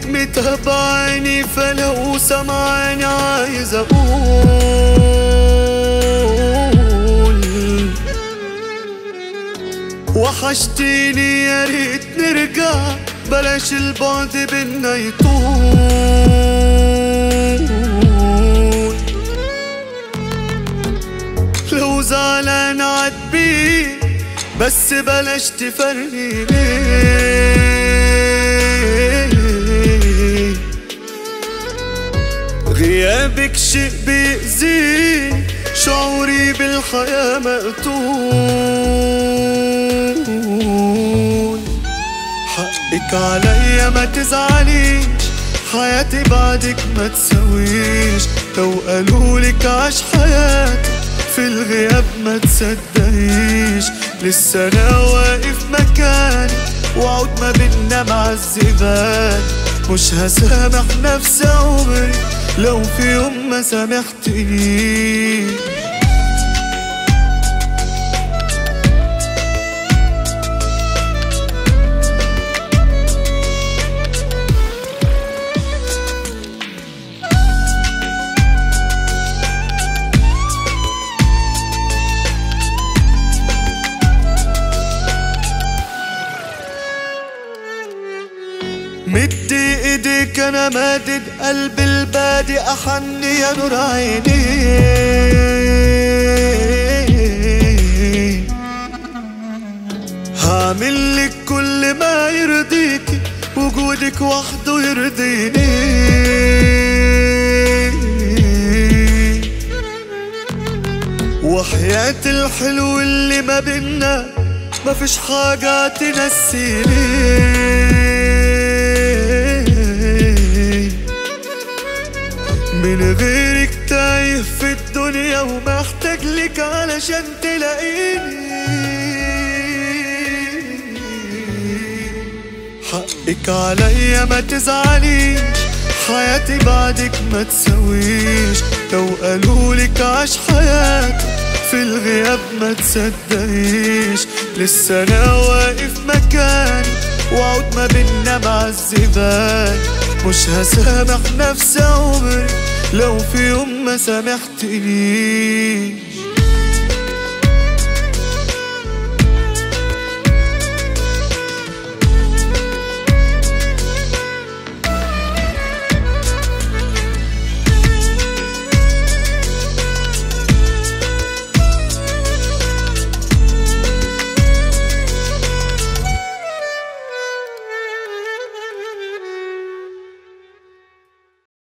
متابعني فلو سمعني عايز اقول وحشتيني يا ريت نرجع بلاش البعد بينا يطول لو زعلان عاتبيه بس بلاش تفرقني ليه غيابك شيء بيأذيني شعوري بالحياة مقتول حقك عليا ما تزعليش حياتي بعدك ما تسويش لو قالولك عاش حياتي في الغياب ما تصدقيش لسه انا واقف مكاني وعود ما بينا معذباني مش هسامح نفسي عمري لو في يوم ما سامحتنيش مد ايديك انا مادد قلب البادي احن يا نور عيني هعمل لك كل ما يرضيك وجودك وحده يرضيني وحياة الحلو اللي ما بينا مفيش حاجة تنسيني من غيرك تايه في الدنيا ومحتاج لك علشان تلاقيني حقك عليا ما تزعليش حياتي بعدك ما تسويش لو قالولك عاش حياتي في الغياب ما تصدقيش لسه انا واقف مكاني وعود ما بينا معذباني مش هسامح نفسي عمري لو في يوم ما سامحتنيش